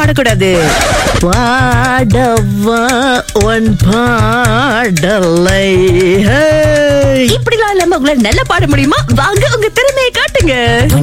பாடக்கூடாது பாடவா உன் பாடலை ஹே. இப்படிலாம் இல்லாம உங்களை நல்லா பாட முடியுமா வாங்க உங்க திறமையை காட்டுங்க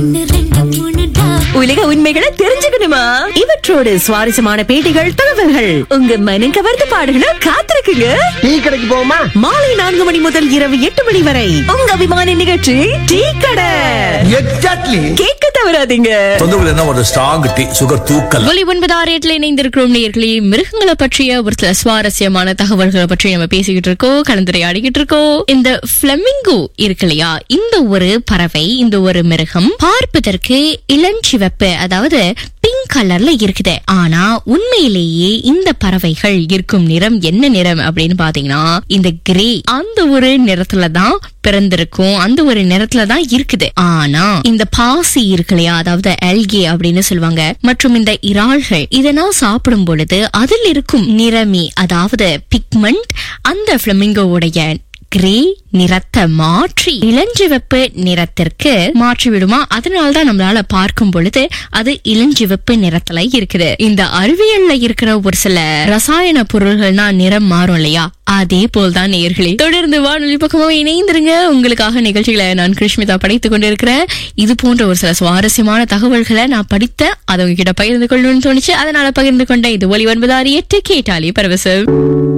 உலக உண்மைகளை தெரிஞ்சுக்கணுமா இவற்றோடு சுவாரஸ்யமான பேட்டிகள் தகவல்கள் உங்க மனம் கவர்ந்து பாடுகளை காத்திருக்குங்க டீ கடைக்கு போவோமா மாலை நான்கு மணி முதல் இரவு எட்டு மணி வரை உங்க அபிமான நிகழ்ச்சி டீ கடை எக்ஸாக்ட்லி கேட்க தவறாதீங்க தொந்தரவு என்ன ஒரு ஸ்ட்ராங் டீ சுகர் தூக்கல் ஒலி ஒன்பது ஆறு எட்டுல இணைந்திருக்கிறோம் நேர்களே மிருகங்களை பற்றிய ஒரு சில சுவாரஸ்யமான தகவல்களை பற்றி நம்ம பேசிக்கிட்டு இருக்கோம் கலந்துரையாடிக்கிட்டு இருக்கோம் இந்த பிளமிங்கோ இருக்கு இல்லையா இந்த ஒரு பறவை இந்த ஒரு மிருகம் பார்ப்பதற்கு இளஞ்சிவப்பு அதாவது பிங்க் கலர்ல இருக்குது ஆனா உண்மையிலேயே இந்த பறவைகள் இருக்கும் நிறம் என்ன நிறம் அப்படின்னு பாத்தீங்கன்னா இந்த கிரே அந்த ஒரு நிறத்துல தான் பிறந்திருக்கும் அந்த ஒரு நிறத்துல தான் இருக்குது ஆனா இந்த பாசி இருக்கு இல்லையா அதாவது எல்கே அப்படின்னு சொல்லுவாங்க மற்றும் இந்த இறால்கள் இதெல்லாம் சாப்பிடும் பொழுது அதில் இருக்கும் நிறமி அதாவது பிக்மெண்ட் அந்த பிளமிங்கோவுடைய கிரே நிறத்தை மாற்றி இளஞ்சிவப்பு நிறத்திற்கு மாற்றி விடுமா அதனாலதான் நம்மளால பார்க்கும் பொழுது அது இளஞ்சிவப்பு நிறத்துல இருக்குது இந்த அறிவியல்ல இருக்கிற ஒரு சில ரசாயன பொருள்கள்னா நிறம் மாறும் இல்லையா அதே போல்தான் நேர்களே தொடர்ந்து வானொலி பக்கமாக இணைந்திருங்க உங்களுக்காக நிகழ்ச்சிகளை நான் கிருஷ்மிதா படைத்துக் கொண்டிருக்கிறேன் இது போன்ற ஒரு சில சுவாரஸ்யமான தகவல்களை நான் படித்தேன் அதை உங்ககிட்ட பகிர்ந்து கொள்ளணும்னு தோணுச்சு அதனால பகிர்ந்து கொண்டேன் இது ஒலி ஒன்பது ஆறு எட்டு கேட்டாலே பரவசம்